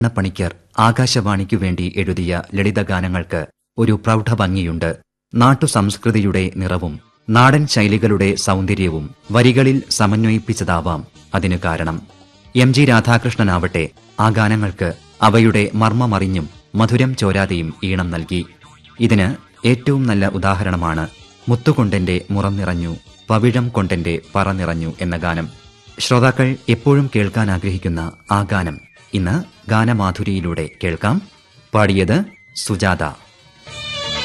പണിക്കർ ആകാശവാണിക്കു വേണ്ടി എഴുതിയ ലളിതഗാനങ്ങൾക്ക് ഒരു പ്രൗഢഭംഗിയുണ്ട് നാട്ടുസംസ്കൃതിയുടെ നിറവും നാടൻ ശൈലികളുടെ സൗന്ദര്യവും വരികളിൽ സമന്വയിപ്പിച്ചതാവാം അതിനു കാരണം എം ജി രാധാകൃഷ്ണനാവട്ടെ ആ ഗാനങ്ങൾക്ക് അവയുടെ മർമ്മമറിഞ്ഞും മധുരം ചോരാതെയും ഈണം നൽകി ഇതിന് ഏറ്റവും നല്ല ഉദാഹരണമാണ് മുത്തുകൊണ്ടെന്റെ മുറം നിറഞ്ഞു പവിഴം കൊണ്ടെന്റെ പറ നിറഞ്ഞു എന്ന ഗാനം ശ്രോതാക്കൾ എപ്പോഴും കേൾക്കാൻ ആഗ്രഹിക്കുന്ന ആ ഗാനം ഇന്ന് ഗാനമാധുരിയിലൂടെ കേൾക്കാം പാടിയത് സുജാത